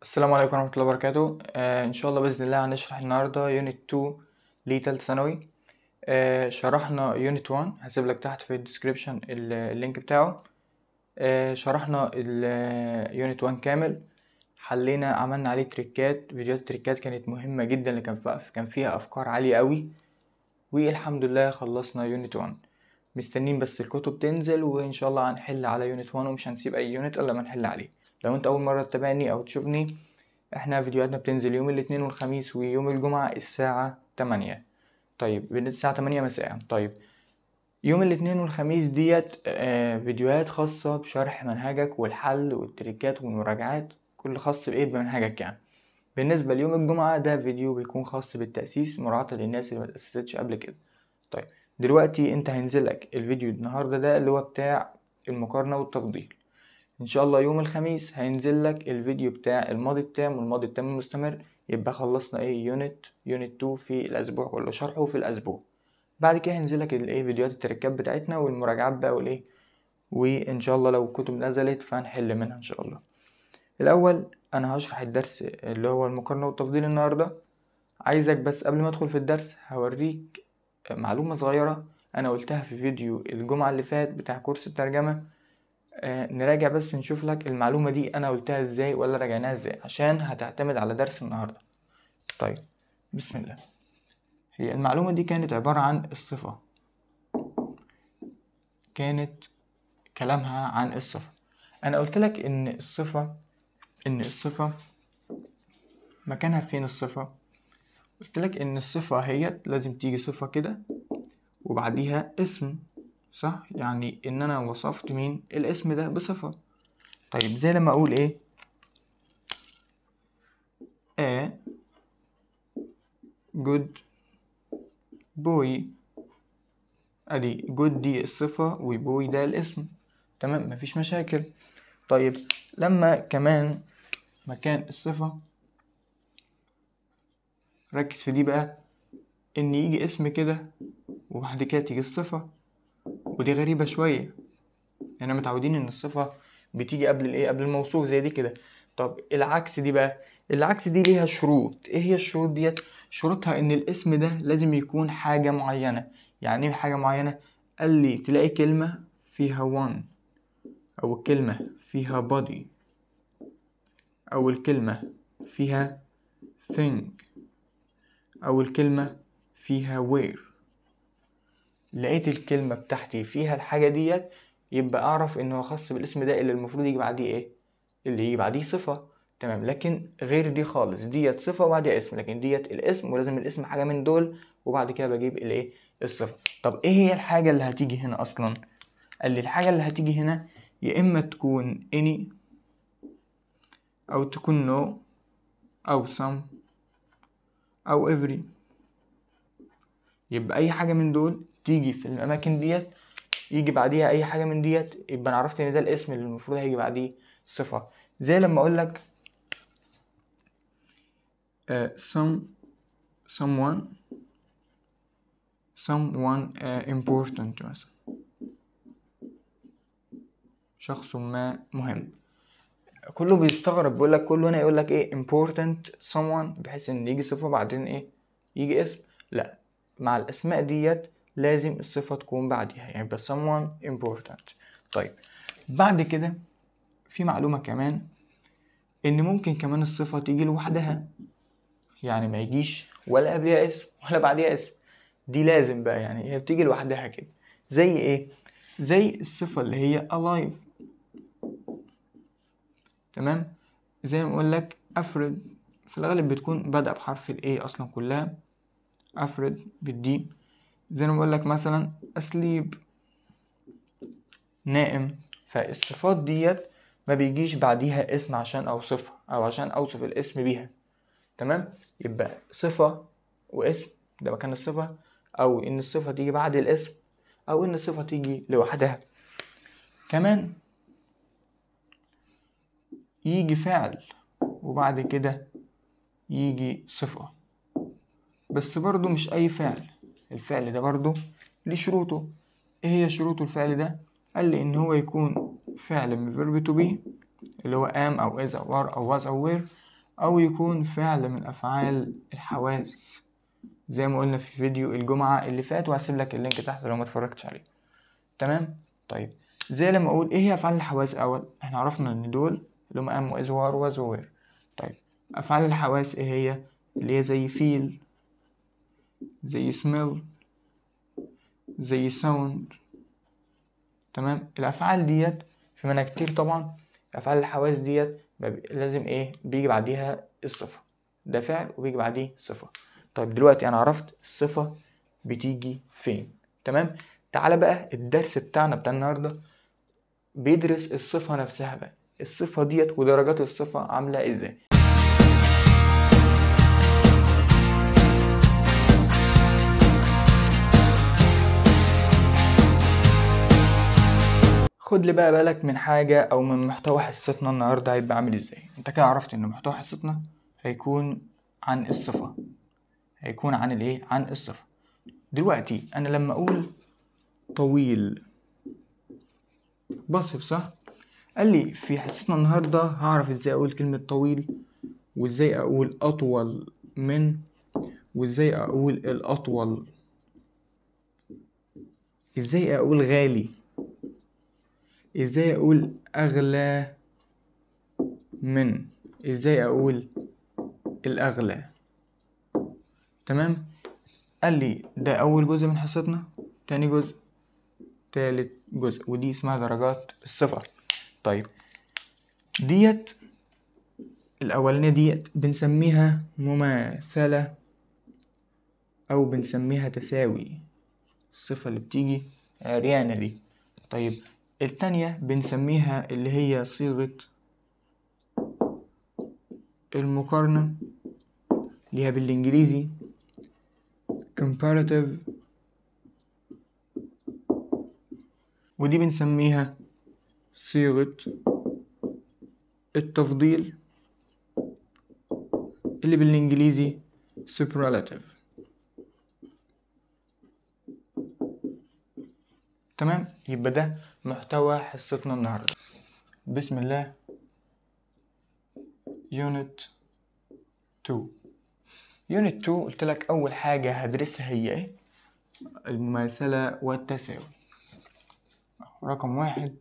السلام عليكم ورحمة الله وبركاته آه إن شاء الله بإذن الله هنشرح النهاردة يونت 2 لتالتة ثانوي آه شرحنا يونت 1 هسيب لك تحت في الديسكريبشن اللينك بتاعه آه شرحنا اليونت 1 كامل حلينا عملنا عليه تريكات فيديوهات التريكات كانت مهمة جدا اللي كان فيها كان فيها أفكار عالية قوي والحمد لله خلصنا يونت 1 مستنين بس الكتب تنزل وإن شاء الله هنحل على يونت 1 ومش هنسيب أي يونت إلا ما نحل عليه لو انت اول مره تتابعني او تشوفني احنا فيديوهاتنا بتنزل يوم الاثنين والخميس ويوم الجمعه الساعه 8 طيب الساعه 8 مساء طيب يوم الاثنين والخميس ديت آه فيديوهات خاصه بشرح منهجك والحل والتريكات والمراجعات كل خاص بايه بمنهجك يعني بالنسبه ليوم الجمعه ده فيديو بيكون خاص بالتاسيس مراعاه للناس اللي ما تاسستش قبل كده طيب دلوقتي انت هينزلك الفيديو النهارده ده اللي هو بتاع المقارنه والتفضيل ان شاء الله يوم الخميس هينزل لك الفيديو بتاع الماضي التام والماضي التام المستمر يبقى خلصنا ايه يونت يونت 2 في الاسبوع كله شرحه في الاسبوع بعد كده هينزل لك الايه فيديوهات التركات بتاعتنا والمراجعات بقى والايه وان شاء الله لو الكتب نزلت فهنحل منها ان شاء الله الاول انا هشرح الدرس اللي هو المقارنه والتفضيل النهارده عايزك بس قبل ما ادخل في الدرس هوريك معلومه صغيره انا قلتها في فيديو الجمعه اللي فات بتاع كورس الترجمه آه نراجع بس نشوف لك المعلومة دي أنا قلتها إزاي ولا راجعناها إزاي عشان هتعتمد على درس النهاردة طيب بسم الله هي المعلومة دي كانت عبارة عن الصفة كانت كلامها عن الصفة أنا قلت لك إن الصفة إن الصفة مكانها فين الصفة قلت لك إن الصفة هي لازم تيجي صفة كده وبعديها اسم صح يعني ان انا وصفت مين الاسم ده بصفة طيب زي لما اقول ايه a good boy ادي good دي الصفة وبوي ده الاسم تمام مفيش مشاكل طيب لما كمان مكان الصفة ركز في دي بقى ان يجي اسم كده وبعد كده تيجي الصفة ودي غريبة شوية احنا متعودين ان الصفة بتيجي قبل الايه قبل الموصوف زي دي كده طب العكس دي بقى العكس دي ليها شروط ايه هي الشروط ديت شروطها ان الاسم ده لازم يكون حاجة معينة يعني ايه حاجة معينة قال لي تلاقي كلمة فيها one او الكلمة فيها body او الكلمة فيها thing او الكلمة فيها where لقيت الكلمة بتاعتي فيها الحاجة ديت يبقى أعرف إن هو خاص بالاسم ده اللي المفروض يجي بعديه إيه؟ اللي يجي بعديه صفة تمام لكن غير دي خالص ديت صفة وبعديها اسم لكن ديت الاسم ولازم الاسم حاجة من دول وبعد كده بجيب الإيه؟ الصفة طب إيه هي الحاجة اللي هتيجي هنا أصلا؟ قال لي الحاجة اللي هتيجي هنا يا إما تكون any أو تكون no أو some أو every يبقى أي حاجة من دول تيجي في الاماكن ديت يجي بعديها اي حاجه من ديت يبقى انا عرفت ان ده الاسم اللي المفروض هيجي بعديه صفه زي لما اقول لك uh, some someone someone uh, important مثلا شخص ما مهم كله بيستغرب بيقول لك كله هنا يقول لك ايه important someone بحيث ان يجي صفه بعدين ايه يجي اسم لا مع الاسماء ديت لازم الصفة تكون بعدها يعني بس someone important طيب بعد كده في معلومة كمان إن ممكن كمان الصفة تيجي لوحدها يعني ما يجيش ولا قبلها اسم ولا بعدها اسم دي لازم بقى يعني هي بتيجي لوحدها كده زي ايه زي الصفة اللي هي alive تمام زي ما اقول لك افرد في الغالب بتكون بدأ بحرف الايه اصلا كلها افرد بالدي زي ما بقول لك مثلا اسليب نائم فالصفات ديت ما بيجيش بعديها اسم عشان اوصفها او عشان اوصف الاسم بيها تمام يبقى صفة واسم ده مكان الصفة او ان الصفة تيجي بعد الاسم او ان الصفة تيجي لوحدها كمان يجي فعل وبعد كده يجي صفة بس برضو مش اي فعل الفعل ده برضو ليه شروطه ايه هي شروط الفعل ده قال لي ان هو يكون فعل من verb to be اللي هو am او is او are او was او were أو يكون فعل من أفعال الحواس زي ما قلنا في فيديو الجمعة اللي فات وهسيب لك اللينك تحت لو ما اتفرجتش عليه تمام طيب زي لما أقول إيه هي أفعال الحواس الأول إحنا عرفنا إن دول اللي هم أم وإز وار وز ووير طيب أفعال الحواس إيه هي اللي هي زي فيل زي سميل زي ساوند تمام الأفعال ديت في منها كتير طبعا أفعال الحواس ديت لازم إيه بيجي بعديها الصفة ده فعل وبيجي بعديه صفة طيب دلوقتي أنا عرفت الصفة بتيجي فين تمام تعالى بقى الدرس بتاعنا بتاع النهاردة بيدرس الصفة نفسها بقى الصفة ديت ودرجات الصفة عاملة ازاي خد لي بقى بالك من حاجة أو من محتوى حصتنا النهاردة هيبقى عامل ازاي انت كده عرفت ان محتوى حصتنا هيكون عن الصفة هيكون عن الايه عن الصفة دلوقتي انا لما اقول طويل بصف صح قال لي في حصتنا النهارده هعرف ازاي اقول كلمة طويل وازاي اقول اطول من وازاي اقول الاطول ازاي اقول غالي ازاي اقول اغلى من ازاي اقول الاغلى تمام قال لي ده اول جزء من حصتنا تاني جزء تالت جزء ودي اسمها درجات الصفة طيب ديت الأولانية ديت بنسميها مماثلة أو بنسميها تساوي الصفة اللي بتيجي عريانة دي طيب التانية بنسميها اللي هي صيغة المقارنة اللي هي بالإنجليزي comparative ودي بنسميها صيغة التفضيل اللي بالإنجليزي superlative تمام يبقى ده محتوى حصتنا النهاردة بسم الله يونت 2 يونت 2 قلت لك أول حاجة هدرسها هي إيه؟ المماثلة والتساوي رقم واحد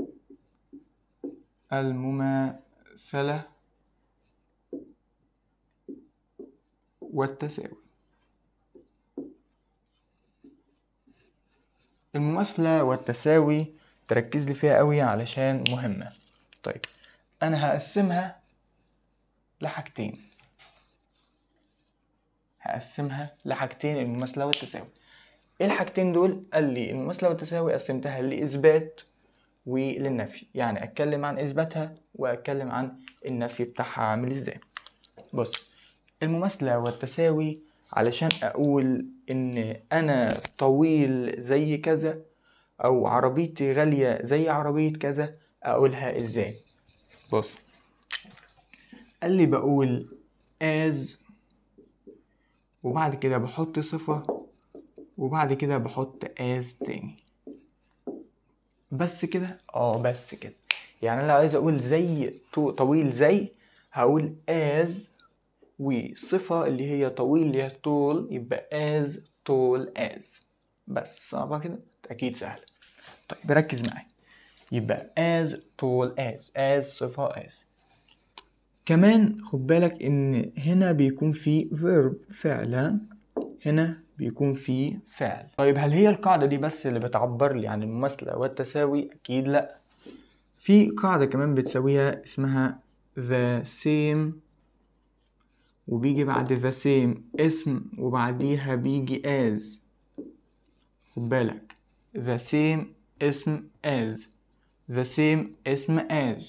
المماثلة والتساوي المماثلة والتساوي تركز لي فيها قوي علشان مهمة طيب أنا هقسمها لحاجتين هقسمها لحاجتين المماثلة والتساوي ايه الحاجتين دول قال لي المماثلة والتساوي قسمتها لإثبات وللنفي يعني أتكلم عن إثباتها وأتكلم عن النفي بتاعها عامل إزاي بص المماثلة والتساوي علشان أقول إن أنا طويل زي كذا أو عربيتي غالية زي عربية كذا أقولها إزاي بص قال لي بقول as وبعد كده بحط صفة وبعد كده بحط as تاني بس كده اه بس كده يعني انا لو عايز اقول زي طويل زي هقول as وصفة اللي هي طويل اللي هي طول يبقى as tall as بس صعبة كده أكيد سهلة طيب ركز معايا يبقى as tall as as صفة as كمان خد بالك إن هنا بيكون في verb فعل هنا بيكون في فعل طيب هل هي القاعدة دي بس اللي بتعبر لي عن المماثلة والتساوي أكيد لأ في قاعدة كمان بتساويها اسمها the same وبيجي بعد the same اسم وبعديها بيجي as خد بالك the same اسم as the same اسم as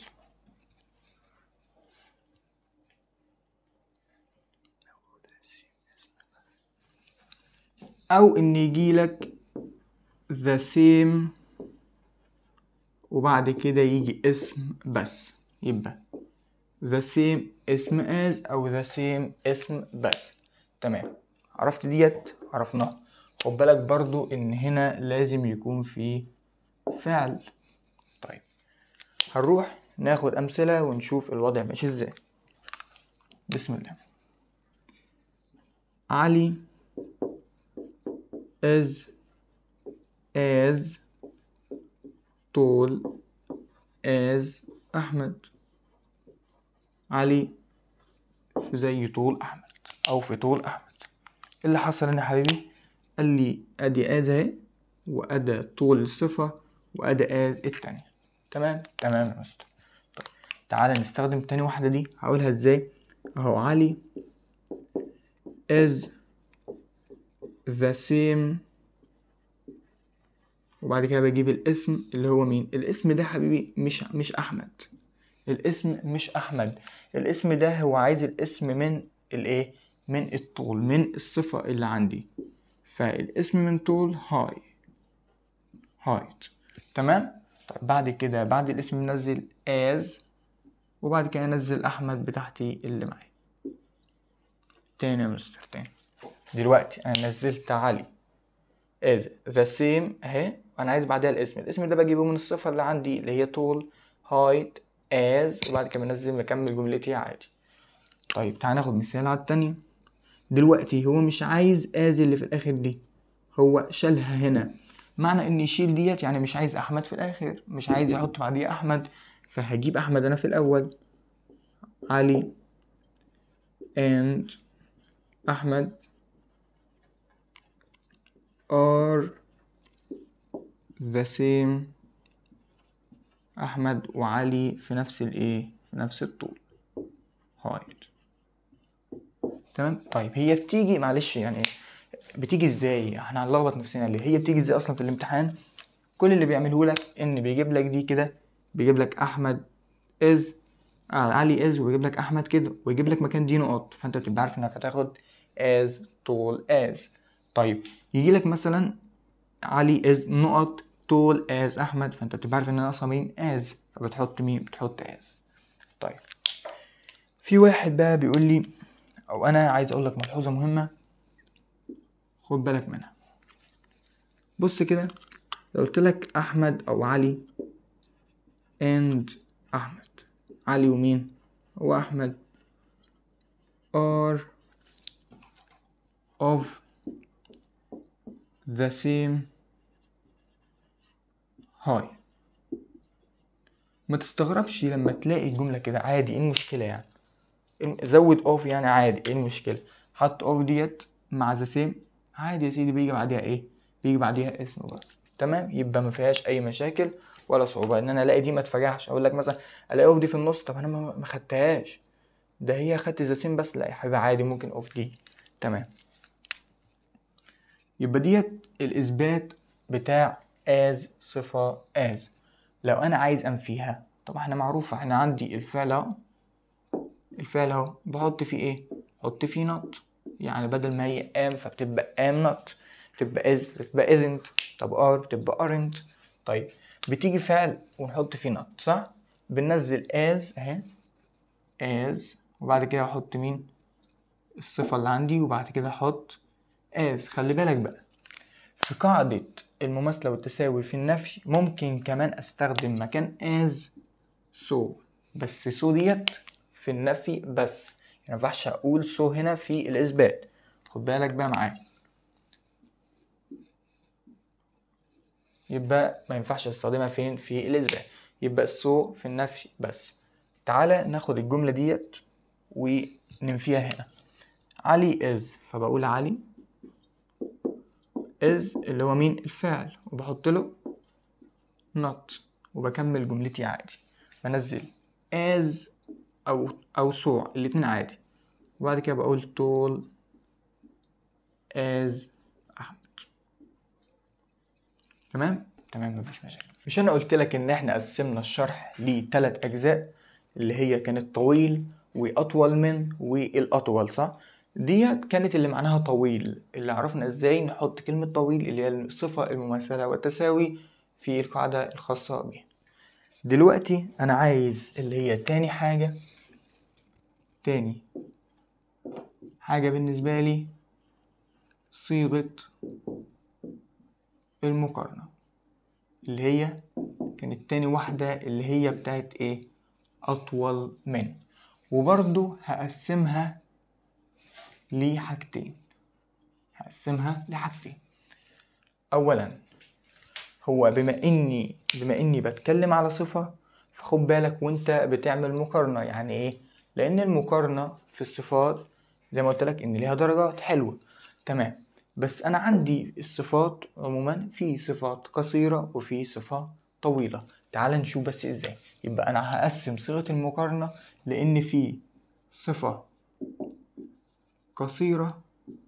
أو إن يجيلك the same وبعد كده يجي اسم بس يبقى the same اسم as أو the same اسم بس تمام عرفت ديت عرفناها خد بالك برضو إن هنا لازم يكون في فعل طيب هنروح ناخد أمثلة ونشوف الوضع ماشي ازاي بسم الله علي is as tall as أحمد علي في زي طول أحمد أو في طول أحمد إيه اللي حصل هنا يا حبيبي قال لي أدي as أهي وأدى طول الصفة وأدى as التانية تمام تمام يا مستر طيب تعالى نستخدم تاني واحدة دي هقولها ازاي اهو علي is the same وبعد كده بجيب الاسم اللي هو مين الاسم ده حبيبي مش مش احمد الاسم مش احمد الاسم ده هو عايز الاسم من الايه من الطول من الصفة اللي عندي فالاسم من طول هاي هايت تمام طيب بعد كده بعد الاسم منزل as وبعد كده انزل احمد بتاعتي اللي معايا تاني يا مستر تاني دلوقتي انا نزلت علي as the same اهي وانا عايز بعدها الاسم الاسم ده بجيبه من الصفة اللي عندي اللي هي طول height as وبعد كده بنزل بكمل جملتي عادي طيب تعال ناخد مثال على التانية دلوقتي هو مش عايز as اللي في الاخر دي هو شالها هنا معنى ان يشيل ديت يعني مش عايز احمد في الاخر مش عايز يحط بعديها احمد فهجيب احمد انا في الاول علي and احمد are the same احمد وعلي في نفس الايه في نفس الطول height تمام طيب هي بتيجي معلش يعني بتيجي ازاي احنا هنلخبط نفسنا ليه هي بتيجي ازاي اصلا في الامتحان كل اللي بيعمله لك ان بيجيب لك دي كده بيجيب لك احمد از آه علي از ويجيب لك احمد كده ويجيب لك مكان دي نقط فانت بتبقى عارف انك هتاخد از طول از طيب يجي لك مثلا علي از نقط طول از احمد فانت بتبقى عارف ان انا اصلا مين از فبتحط مين بتحط از طيب في واحد بقى بيقول لي او انا عايز اقول لك ملحوظه مهمه خد بالك منها بص كده لو قلت لك احمد او علي and احمد علي ومين هو احمد are of the same high ما تستغربش لما تلاقي الجملة كده عادي ايه المشكلة يعني إن- زود اوف يعني عادي ايه المشكلة حط اوف ديت مع ذا سيم عادي يا سيدي بيجي بعديها ايه بيجي بعديها اسم برضه تمام يبقى ما فيهاش اي مشاكل ولا صعوبة ان انا الاقي دي ما اتفجعش اقول لك مثلا الاقي اوف دي في النص طب انا ما ما خدتهاش ده هي خدت ذا سيم بس لا يا حبيبي عادي ممكن اوف دي تمام يبقى ديت الاثبات بتاع as صفة as لو انا عايز انفيها طب احنا معروفة احنا عندي الفعل اهو الفعل اهو بحط فيه ايه بحط فيه not يعني بدل ما هي am فبتبقى am not تبقى is بتبقى isn't طب are بتبقى aren't طيب بتيجي فعل ونحط فيه not صح بننزل as اهي as وبعد كده احط مين الصفة اللي عندي وبعد كده احط as خلي بالك بقى في قاعدة المماثلة والتساوي في النفي ممكن كمان استخدم مكان as so بس so ديت في النفي بس يعني مينفعش اقول so هنا في الاثبات خد بالك بقى معايا يبقى ما ينفعش استخدمها فين في الاثبات يبقى so في النفي بس تعالى ناخد الجملة ديت وننفيها هنا علي is فبقول علي is اللي هو مين الفعل وبحط له not وبكمل جملتي عادي بنزل as او او so الاتنين عادي وبعد كده بقول tall as احمد تمام تمام مفيش مشاكل مش انا قلت لك ان احنا قسمنا الشرح لثلاث اجزاء اللي هي كانت طويل واطول من والاطول صح ديت كانت اللي معناها طويل اللي عرفنا ازاي نحط كلمة طويل اللي هي الصفة المماثلة والتساوي في القاعدة الخاصة بيها دلوقتي انا عايز اللي هي تاني حاجة تاني حاجة بالنسبة لي صيغة المقارنة اللي هي كانت تاني واحدة اللي هي بتاعت ايه أطول من وبرضو هقسمها لحاجتين هقسمها لحاجتين اولا هو بما اني بما اني بتكلم على صفة فخد بالك وانت بتعمل مقارنة يعني ايه لان المقارنة في الصفات زي ما قلت لك ان ليها درجات حلوة تمام بس انا عندي الصفات عموما في صفات قصيرة وفي صفة طويلة تعال نشوف بس ازاي يبقى انا هقسم صيغة المقارنة لان في صفة قصيرة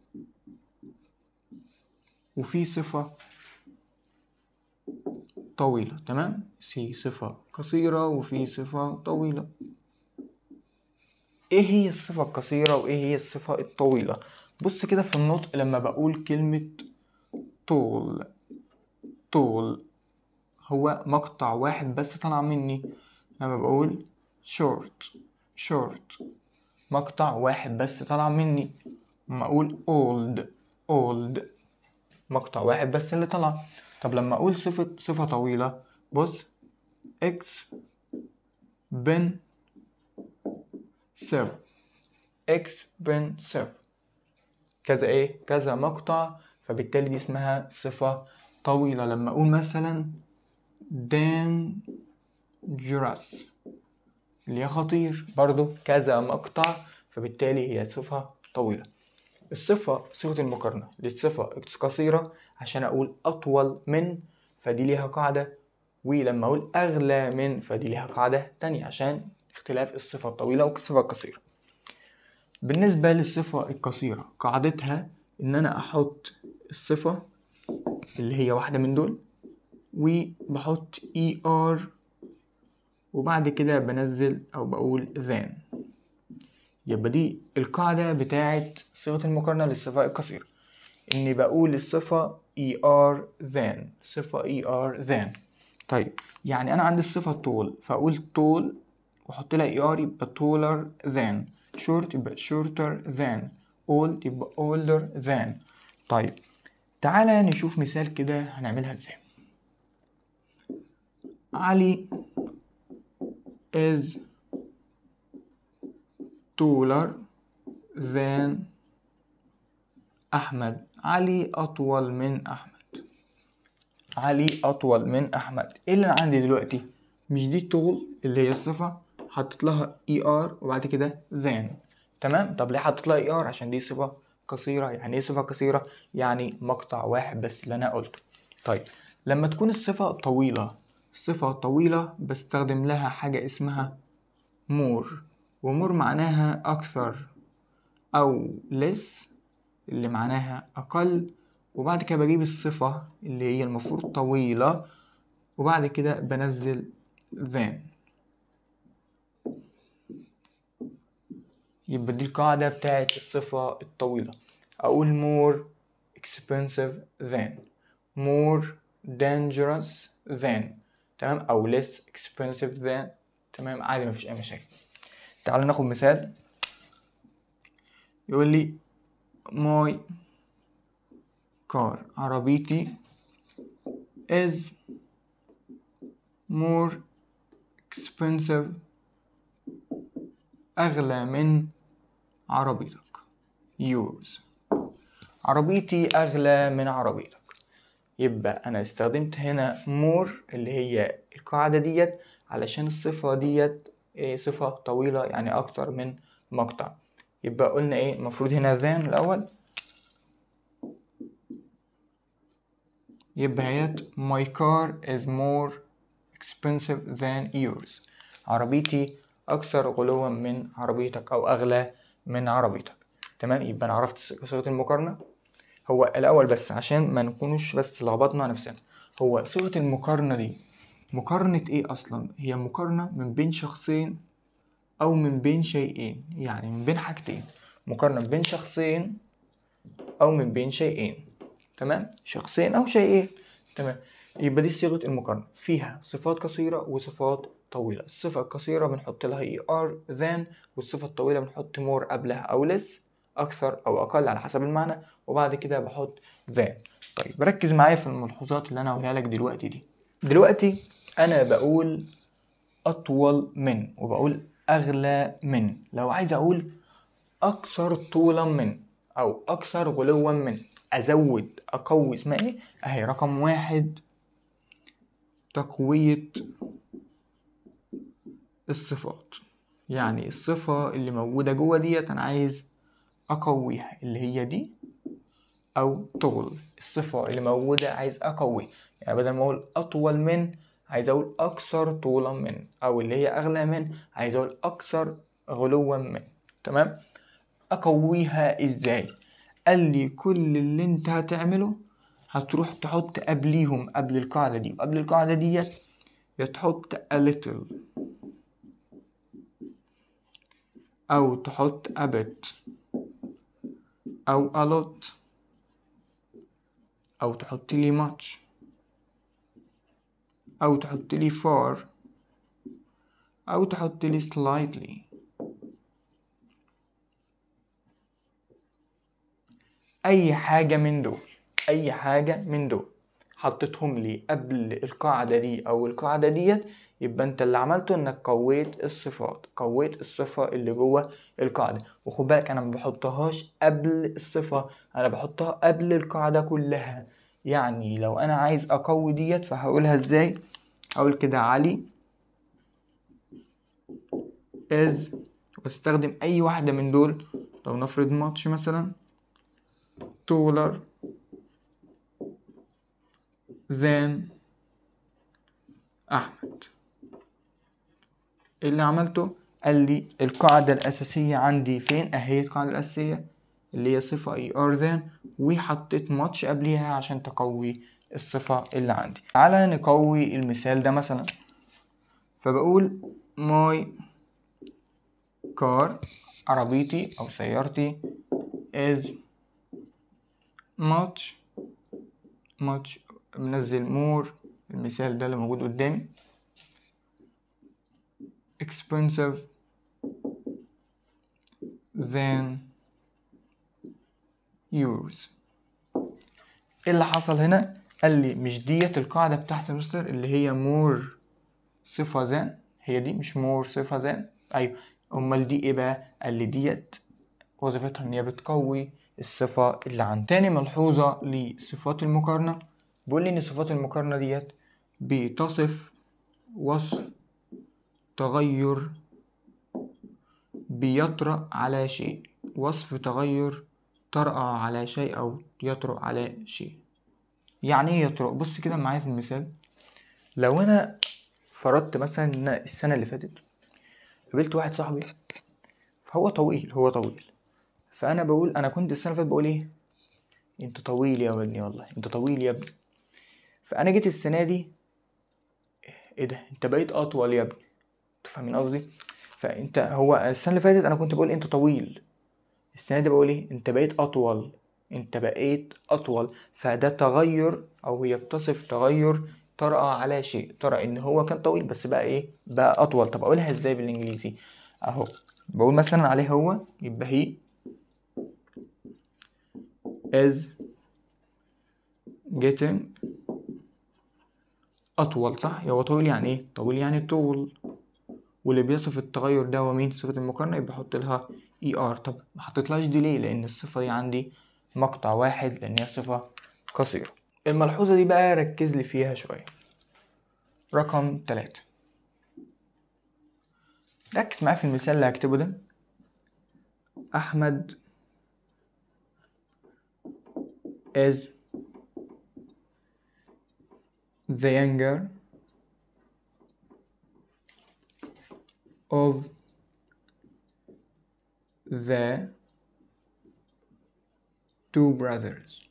وفي صفة طويلة تمام في صفة قصيرة وفي صفة طويلة ايه هي الصفة القصيرة وايه هي الصفة الطويلة بص كده في النطق لما بقول كلمة طول طول هو مقطع واحد بس طلع مني لما بقول short short مقطع واحد بس طلع مني لما اقول old old مقطع واحد بس اللي طلع طب لما اقول صفة صفة طويلة بص x بن سيف x بن سيف كذا ايه كذا مقطع فبالتالي دي اسمها صفة طويلة لما اقول مثلا dangerous اللي هي خطير برضو كذا مقطع فبالتالي هي صفة طويلة الصفة صيغة المقارنة للصفة قصيرة عشان أقول أطول من فدي ليها قاعدة ولما أقول أغلى من فدي ليها قاعدة تانية عشان اختلاف الصفة الطويلة والصفة القصيرة بالنسبة للصفة القصيرة قاعدتها إن أنا أحط الصفة اللي هي واحدة من دول وبحط اي ار وبعد كده بنزل او بقول than يبقى دي القاعدة بتاعت صيغة المقارنة للصفة القصيرة اني بقول الصفة اي ار than صفة اي ار than طيب يعني انا عندي الصفة طول فاقول طول واحط لها اي ار يبقى taller than short يبقى shorter than old يبقى older than طيب تعالى نشوف مثال كده هنعملها ازاي علي is taller than أحمد علي أطول من أحمد علي أطول من أحمد إيه اللي أنا عندي دلوقتي مش دي طول اللي هي الصفة حطيت لها اي ار وبعد كده than تمام طب ليه حطيت لها اي ار عشان دي صفة قصيرة يعني ايه صفة قصيرة يعني مقطع واحد بس اللي أنا قلته طيب لما تكون الصفة طويلة صفة طويلة بستخدم لها حاجة اسمها more ومور معناها أكثر أو less اللي معناها أقل وبعد كده بجيب الصفة اللي هي المفروض طويلة وبعد كده بنزل than يبقى دي القاعدة بتاعت الصفة الطويلة أقول more expensive than more dangerous than تمام أو less expensive than تمام عادي مفيش أي مشاكل تعالوا ناخد مثال يقول لي my car عربيتي is more expensive أغلى من عربيتك yours عربيتي أغلى من عربيتك يبقى أنا استخدمت هنا more اللي هي القاعدة ديت علشان الصفة ديت إيه صفة طويلة يعني أكتر من مقطع يبقى قلنا إيه المفروض هنا than الأول يبقى هيت my car is more expensive than yours عربيتي أكثر غلوا من عربيتك أو أغلى من عربيتك تمام يبقى أنا عرفت صيغة المقارنة هو الأول بس عشان ما نكونوش بس لخبطنا نفسنا هو صيغة المقارنة دي مقارنة إيه أصلا؟ هي مقارنة من بين شخصين أو من بين شيئين يعني من بين حاجتين مقارنة بين شخصين أو من بين شيئين تمام شخصين أو شيئين تمام يبقى دي صيغة المقارنة فيها صفات قصيرة وصفات طويلة الصفة القصيرة بنحط لها اي ار than والصفة الطويلة بنحط more قبلها أو less أكثر أو أقل على حسب المعنى وبعد كده بحط than طيب ركز معايا في الملحوظات اللي أنا هقولها لك دلوقتي دي دلوقتي أنا بقول أطول من وبقول أغلى من لو عايز أقول أكثر طولا من أو أكثر غلوا من أزود أقوي اسمها إيه؟ أهي رقم واحد تقوية الصفات يعني الصفة اللي موجودة جوه ديت أنا عايز أقويها اللي هي دي أو طول الصفة اللي موجودة عايز أقويها يعني بدل ما أقول أطول من عايز أقول أكثر طولا من أو اللي هي أغلى من عايز أقول أكثر غلوا من تمام أقويها إزاي قال لي كل اللي أنت هتعمله هتروح تحط قبليهم قبل القاعدة دي وقبل القاعدة ديت يا تحط a little أو تحط a bit أو a lot أو تحط لي much أو تحط لي far أو تحط لي slightly أي حاجة من دول أي حاجة من دول حطيتهم لي قبل القاعدة دي أو القاعدة ديت يبقى انت اللي عملته انك قويت الصفات قويت الصفة اللي جوه القاعدة وخد بالك انا ما بحطهاش قبل الصفة انا بحطها قبل القاعدة كلها يعني لو انا عايز اقوي ديت فهقولها ازاي هقول كده علي is واستخدم اي واحدة من دول لو نفرض ماتش مثلا taller than أحمد اللي عملته قال لي القاعدة الأساسية عندي فين أهي القاعدة الأساسية اللي هي صفة اي ار ذان وحطيت ماتش قبليها عشان تقوي الصفة اللي عندي تعالى نقوي المثال ده مثلا فبقول my car عربيتي أو سيارتي is much much منزل more المثال ده اللي موجود قدامي expensive than yours ايه اللي حصل هنا قال لي مش ديت القاعدة بتاعت المستر اللي هي more صفة than هي دي مش more صفة than ايوه امال دي ايه بقى قال لي ديت وظيفتها ان هي بتقوي الصفة اللي عن تاني ملحوظة لصفات المقارنة بيقول لي ان صفات المقارنة ديت بتصف وصف تغير بيطرأ على شيء وصف تغير طرأ على شيء أو يطرأ على شيء يعني ايه يطرأ بص كده معايا في المثال لو أنا فرضت مثلا إن السنة اللي فاتت قابلت واحد صاحبي فهو طويل هو طويل فأنا بقول أنا كنت السنة اللي فاتت بقول ايه انت طويل يا ابني والله انت طويل يا ابني فأنا جيت السنة دي ايه ده انت بقيت أطول يا ابني انتوا فاهمين قصدي فانت هو السنه اللي فاتت انا كنت بقول انت طويل السنه دي بقول ايه انت بقيت اطول انت بقيت اطول فده تغير او هي بتصف تغير طرأ على شيء طرأ ان هو كان طويل بس بقى ايه بقى اطول طب اقولها ازاي بالانجليزي اهو بقول مثلا عليه هو يبقى هي is getting اطول صح هو طويل يعني ايه طويل يعني طول واللي بيصف التغير ده هو مين صفة المقارنة يبقى احط لها اي ار طب ما حطيتلهاش دي ليه لان الصفة دي عندي مقطع واحد لان هي صفة قصيرة الملحوظة دي بقى ركز لي فيها شوية رقم تلاتة ركز معايا في المثال اللي هكتبه ده أحمد is the younger of the two brothers.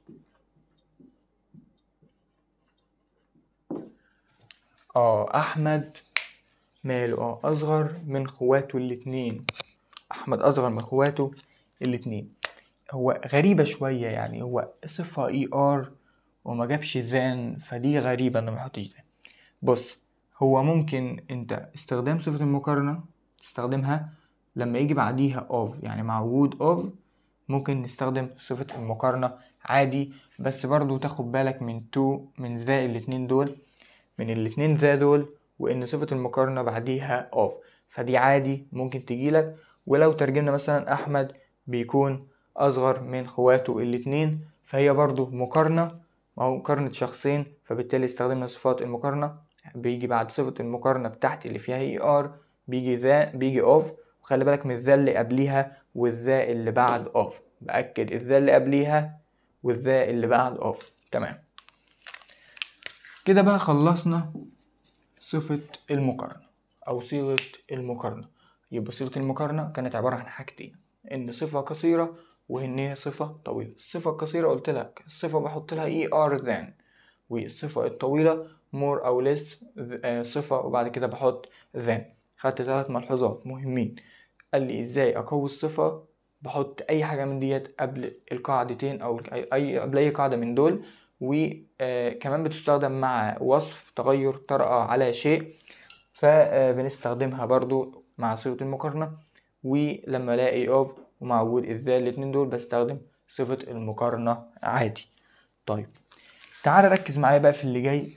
اه احمد ماله اه اصغر من اخواته الاتنين احمد اصغر من اخواته الاتنين هو غريبة شوية يعني هو صفة اي ار وما جابش ذان فدي غريبة انه ما يحطش ذان بص هو ممكن انت استخدام صفة المقارنة تستخدمها لما يجي بعديها of يعني مع وجود of ممكن نستخدم صفة المقارنة عادي بس برضو تاخد بالك من تو من ذا الاتنين دول من الاتنين ذا دول وان صفة المقارنة بعديها of فدي عادي ممكن تجيلك ولو ترجمنا مثلا أحمد بيكون أصغر من خواته الاتنين فهي برضو مقارنة أو مقارنة شخصين فبالتالي استخدمنا صفات المقارنة بيجي بعد صفة المقارنة بتاعتي اللي فيها اي ار بيجي ذا بيجي اوف وخلي بالك من الذا اللي قبليها والذا اللي بعد اوف بأكد الذا اللي قبليها والذا اللي بعد اوف تمام كده بقى خلصنا صفة المقارنة أو صيغة المقارنة يبقى صيغة المقارنة كانت عبارة عن حاجتين إن صفة قصيرة وإن هي صفة طويلة الصفة القصيرة قلت لك الصفة بحط لها إي آر ذان والصفة الطويلة more أو less صفة وبعد كده بحط than خدت ثلاث ملحوظات مهمين قال لي إزاي أقوي الصفة بحط أي حاجة من ديت قبل القاعدتين أو أي قبل أي قاعدة من دول وكمان بتستخدم مع وصف تغير طرأ على شيء فبنستخدمها برضو مع صيغة المقارنة ولما الاقي اوف ومع وجود الذا الاتنين دول بستخدم صفة المقارنة عادي طيب تعال ركز معايا بقى في اللي جاي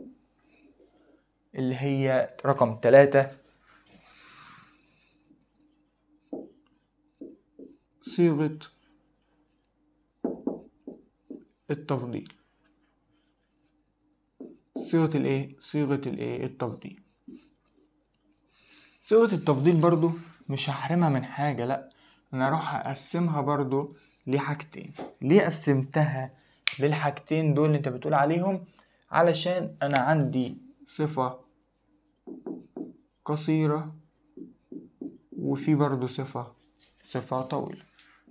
اللي هي رقم تلاتة صيغة التفضيل صيغة الايه صيغة الايه التفضيل صيغة التفضيل برضو مش هحرمها من حاجة لأ أنا أروح أقسمها برضو لحاجتين ليه قسمتها للحاجتين دول اللي أنت بتقول عليهم علشان أنا عندي صفة قصيرة وفي برضو صفة صفة طويلة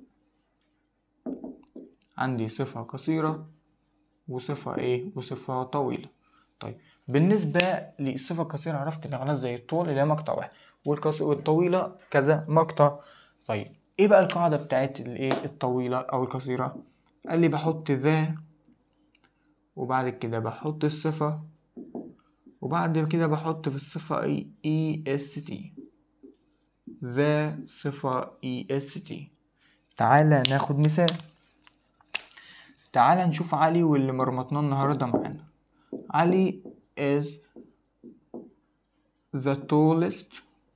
عندي صفة قصيرة وصفة ايه وصفة طويلة طيب بالنسبة للصفة القصيرة عرفت ان خلاص زي الطول اللي هي مقطع واحد والقص... والطويلة كذا مقطع طيب ايه بقى القاعدة بتاعت الايه الطويلة او القصيرة قال لي بحط ذا وبعد كده بحط الصفة وبعد كده بحط في الصفة اي اي اس تي ذا صفة اي اس تي تعالى ناخد مثال تعالى نشوف علي واللي مرمطناه النهاردة معانا علي is the tallest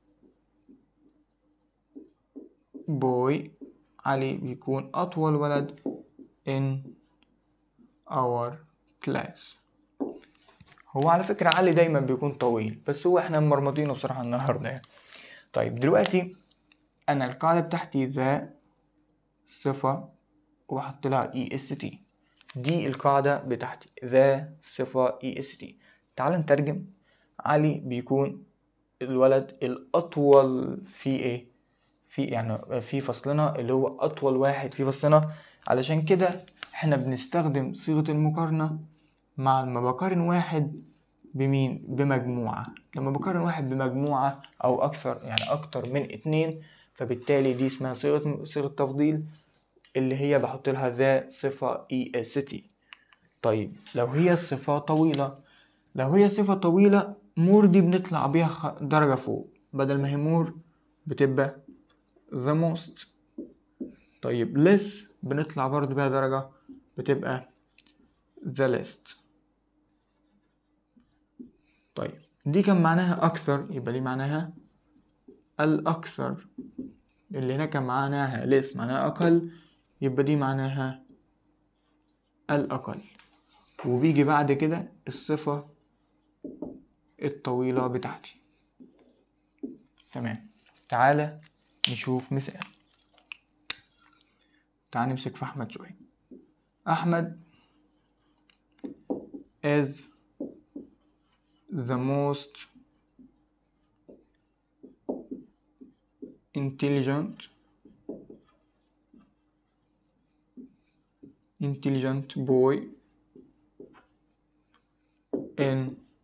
boy علي بيكون أطول ولد in our class هو على فكرة علي دايما بيكون طويل بس هو احنا مرمطينه بصراحة النهاردة يعني طيب دلوقتي أنا القاعدة بتاعتي ذا صفة وبحط لها اي اس تي دي القاعدة بتاعتي ذا صفة اي اس تي تعال نترجم علي بيكون الولد الأطول في ايه في يعني في فصلنا اللي هو أطول واحد في فصلنا علشان كده احنا بنستخدم صيغة المقارنة مع لما بقارن واحد بمين بمجموعة لما بقارن واحد بمجموعة أو أكثر يعني أكتر من اتنين فبالتالي دي اسمها صيغة صيغة تفضيل اللي هي بحط لها ذا صفة اي اس تي طيب لو هي الصفة طويلة لو هي صفة طويلة مور دي بنطلع بيها درجة فوق بدل ما هي مور بتبقى the most طيب less بنطلع برضو بيها درجة بتبقى the least طيب دي كان معناها أكثر يبقى دي معناها الأكثر اللي هنا كان معناها less معناها أقل يبقى دي معناها الأقل وبيجي بعد كده الصفة الطويلة بتاعتي تمام تعالى نشوف مثال تعال نمسك في أحمد شوية أحمد is the most intelligent intelligent boy in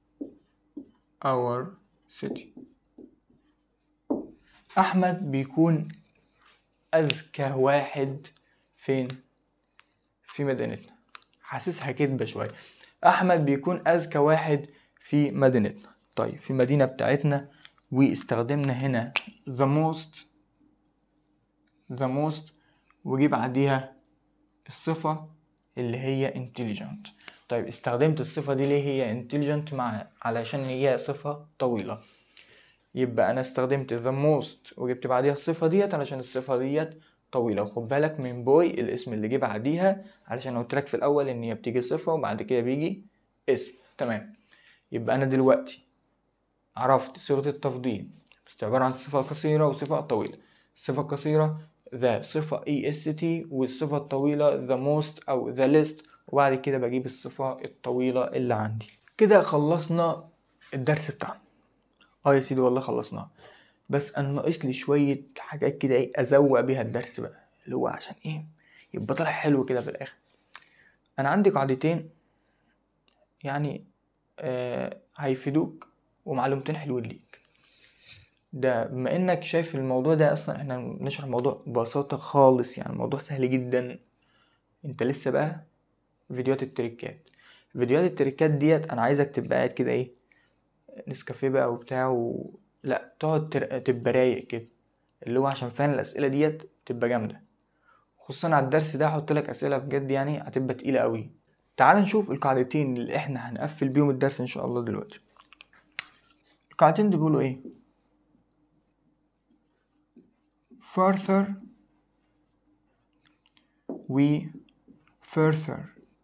our city أحمد بيكون أذكى واحد فين في مدينتنا حاسسها كدبة شوية أحمد بيكون أذكى واحد في مدينتنا طيب في المدينة بتاعتنا واستخدمنا هنا the most the most وجي بعديها الصفة اللي هي intelligent طيب استخدمت الصفة دي ليه هي intelligent مع علشان هي صفة طويلة يبقى انا استخدمت the most وجبت بعديها الصفة ديت علشان الصفة ديت طويلة وخد بالك من بوي الاسم اللي جه بعديها علشان قلت لك في الاول ان هي بتيجي صفة وبعد كده بيجي اسم تمام يبقى انا دلوقتي عرفت صيغة التفضيل عبارة عن صفة قصيرة وصفة طويلة الصفة القصيرة the صفة est والصفة الطويلة the most أو the least وبعد كده بجيب الصفة الطويلة اللي عندي كده خلصنا الدرس بتاعنا اه يا سيدي والله خلصناه بس انا ناقص لي شوية حاجات كده ايه ازوق بيها الدرس بقى اللي هو عشان ايه يبقى طالع حلو كده في الاخر انا عندي قاعدتين يعني آه هيفيدوك ومعلومتين حلوين ليك ده بما انك شايف الموضوع ده اصلا احنا بنشرح الموضوع ببساطة خالص يعني الموضوع سهل جدا انت لسه بقى فيديوهات التريكات فيديوهات التريكات ديت انا عايزك تبقى قاعد كده ايه نسكافيه بقى وبتاع و... لا تقعد تر... تبقى رايق كده اللي هو عشان فعلا الاسئله ديت تبقى جامده خصوصا على الدرس ده هحط لك اسئله بجد يعني هتبقى تقيله قوي تعال نشوف القاعدتين اللي احنا هنقفل بيهم الدرس ان شاء الله دلوقتي القاعدتين دي بيقولوا ايه further و further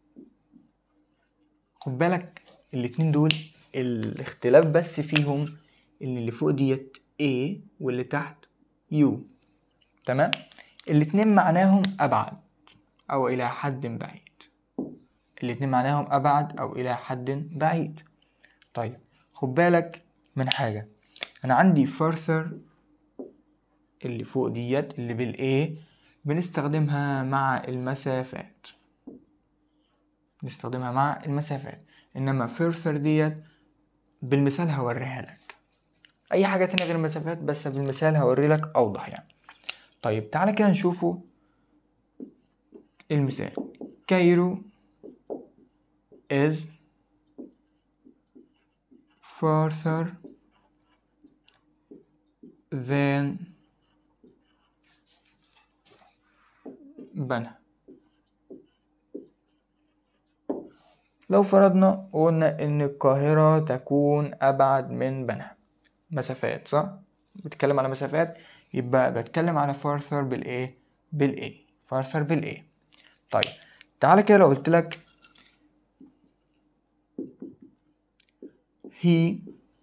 خد بالك الاتنين دول الاختلاف بس فيهم ان اللي فوق ديت A واللي تحت U تمام الاتنين معناهم ابعد او الى حد بعيد الاتنين معناهم ابعد او الى حد بعيد طيب خد بالك من حاجة انا عندي further اللي فوق ديت اللي بالايه بنستخدمها مع المسافات نستخدمها مع المسافات انما further ديت بالمثال هوريها لك اي حاجه تانية غير المسافات بس بالمثال هوري لك اوضح يعني طيب تعالى كده نشوفه المثال كايرو is further than بنها لو فرضنا وقلنا إن القاهرة تكون أبعد من بنها مسافات صح؟ بتكلم على مسافات يبقى بتكلم على further بالإيه؟ بالإيه further بالإيه طيب تعالى كده لو قلت لك he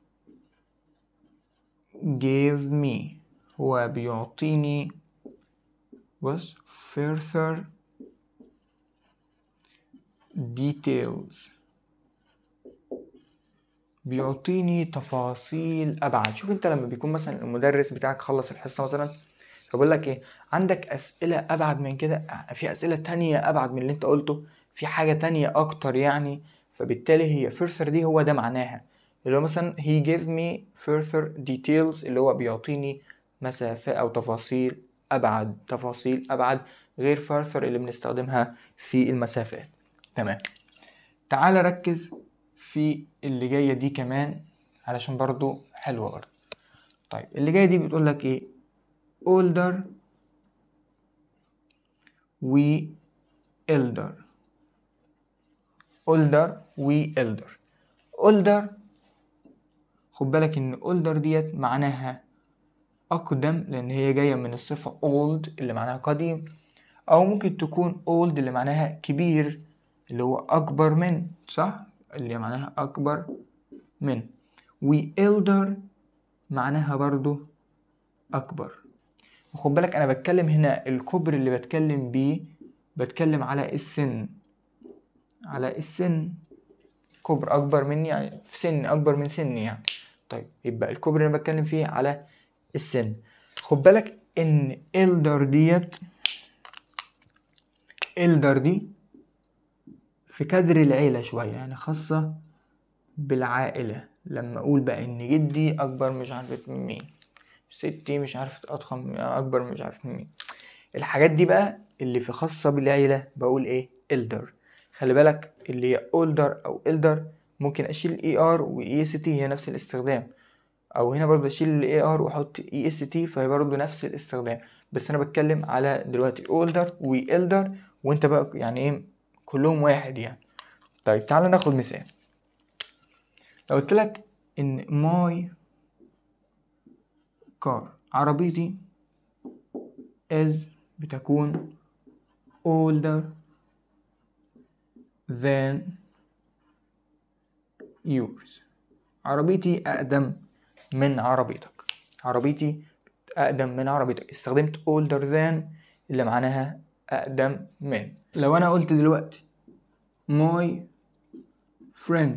gave me هو بيعطيني بص further details بيعطيني تفاصيل ابعد شوف انت لما بيكون مثلا المدرس بتاعك خلص الحصه مثلا فبقول لك ايه عندك اسئله ابعد من كده في اسئله تانية ابعد من اللي انت قلته في حاجه تانية اكتر يعني فبالتالي هي further دي هو ده معناها اللي هو مثلا he gave me further details اللي هو بيعطيني مسافة أو تفاصيل أبعد تفاصيل أبعد غير further اللي بنستخدمها في المسافات تمام تعال ركز في اللي جاية دي كمان علشان برضو حلوة برضو طيب اللي جاية دي بتقول لك ايه older و elder older و elder older خد بالك ان older ديت معناها اقدم لان هي جاية من الصفة old اللي معناها قديم او ممكن تكون old اللي معناها كبير اللي هو اكبر من صح اللي معناها اكبر من و elder معناها برضو اكبر وخد بالك انا بتكلم هنا الكبر اللي بتكلم بيه بتكلم على السن على السن كبر اكبر مني يعني في سن اكبر من سني يعني طيب يبقى الكبر اللي انا بتكلم فيه على السن خد بالك ان elder ديت elder دي في كادر العيلة شوية يعني خاصة بالعائلة لما اقول بقى ان جدي اكبر مش عارفة من مين ستي مش عارفة اضخم اكبر مش عارفة من مين الحاجات دي بقى اللي في خاصة بالعيلة بقول ايه elder خلي بالك اللي هي older او elder ممكن اشيل اي ار واي اس تي هي نفس الاستخدام او هنا برضه اشيل الاي ار واحط اي اس تي فهي برضه نفس الاستخدام بس انا بتكلم على دلوقتي older و elder وانت بقى يعني ايه كلهم واحد يعني طيب تعالى ناخد مثال لو قلت لك ان my car عربيتي is بتكون older than yours عربيتي أقدم من عربيتك عربيتي أقدم من عربيتك استخدمت older than اللي معناها أقدم من لو أنا قلت دلوقتي my friend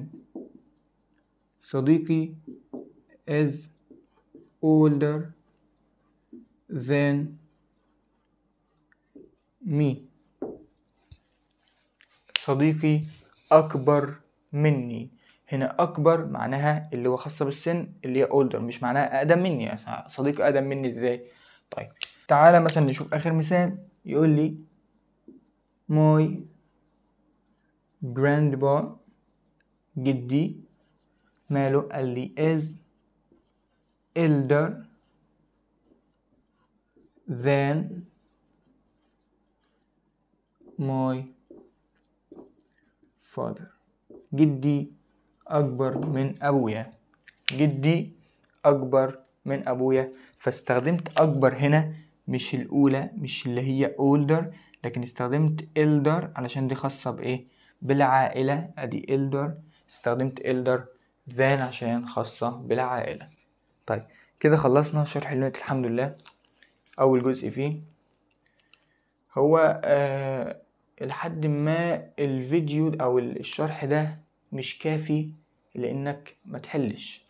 صديقي is older than me صديقي أكبر مني هنا أكبر معناها اللي هو خاصة بالسن اللي هي older مش معناها أقدم مني يعني صديقي أقدم مني إزاي طيب تعالى مثلا نشوف آخر مثال يقول لي my grandpa جدي ماله قال لي is elder than my father جدي أكبر من أبويا جدي أكبر من أبويا فاستخدمت أكبر هنا مش الأولى مش اللي هي older لكن استخدمت elder علشان دي خاصة بإيه بالعائلة أدي elder استخدمت elder than عشان خاصة بالعائلة طيب كده خلصنا شرح اليونت الحمد لله أول جزء فيه هو آه لحد ما الفيديو أو الشرح ده مش كافي لأنك ما تحلش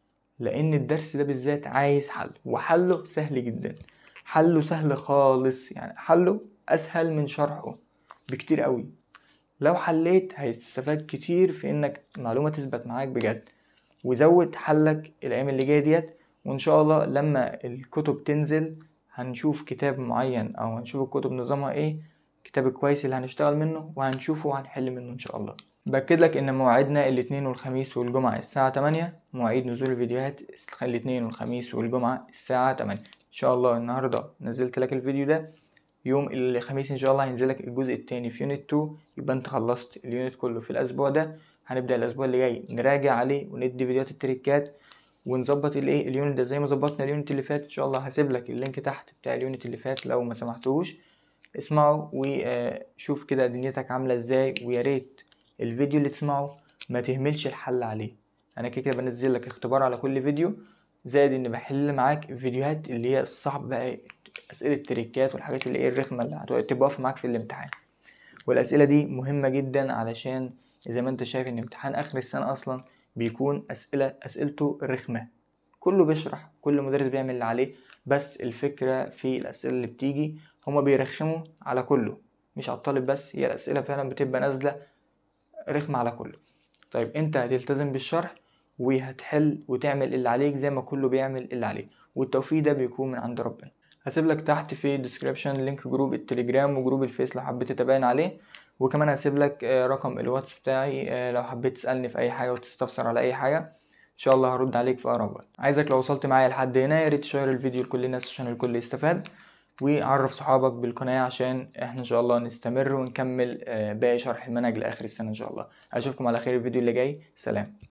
لأن الدرس ده بالذات عايز حل وحله سهل جدا حله سهل خالص يعني حله أسهل من شرحه بكتير قوي لو حليت هتستفاد كتير في إنك المعلومة تثبت معاك بجد وزود حلك الأيام اللي جاية ديت وإن شاء الله لما الكتب تنزل هنشوف كتاب معين أو هنشوف الكتب نظامها إيه الكتاب الكويس اللي هنشتغل منه وهنشوفه وهنحل منه إن شاء الله بأكد لك إن مواعيدنا الاثنين والخميس والجمعة الساعة 8 مواعيد نزول الفيديوهات الاثنين والخميس والجمعة الساعة 8 إن شاء الله النهاردة نزلت لك الفيديو ده يوم الخميس إن شاء الله هينزل لك الجزء التاني في يونت 2 يبقى أنت خلصت اليونت كله في الأسبوع ده هنبدأ الأسبوع اللي جاي نراجع عليه وندي فيديوهات التريكات ونظبط الايه اليونت ده زي ما ظبطنا اليونت اللي فات ان شاء الله هسيب لك اللينك تحت بتاع اليونت اللي فات لو ما سمحتوش اسمعه وشوف كده دنيتك عامله ازاي ويا ريت الفيديو اللي تسمعه ما تهملش الحل عليه انا كده كده بنزل لك اختبار على كل فيديو زائد ان بحل معاك الفيديوهات اللي هي الصعب بقى اسئله التريكات والحاجات اللي ايه الرخمه اللي هتبقى واقفه معاك في الامتحان والاسئله دي مهمه جدا علشان زي ما انت شايف ان امتحان اخر السنه اصلا بيكون اسئله اسئلته رخمه كله بيشرح كل مدرس بيعمل اللي عليه بس الفكره في الاسئله اللي بتيجي هما بيرخموا على كله مش على الطالب بس هي الاسئله فعلا بتبقى نازله رخمه على كله طيب انت هتلتزم بالشرح وهتحل وتعمل اللي عليك زي ما كله بيعمل اللي عليه والتوفيق ده بيكون من عند ربنا هسيب لك تحت في الديسكريبشن لينك جروب التليجرام وجروب الفيس لو حبيت تتابعني عليه وكمان هسيب لك رقم الواتس بتاعي لو حبيت تسالني في اي حاجه وتستفسر على اي حاجه ان شاء الله هرد عليك في اقرب وقت عايزك لو وصلت معايا لحد هنا يا ريت تشير الفيديو لكل الناس عشان الكل يستفاد وعرف صحابك بالقناه عشان احنا ان شاء الله نستمر ونكمل باقي شرح المنهج لاخر السنه ان شاء الله اشوفكم على خير الفيديو اللي جاي سلام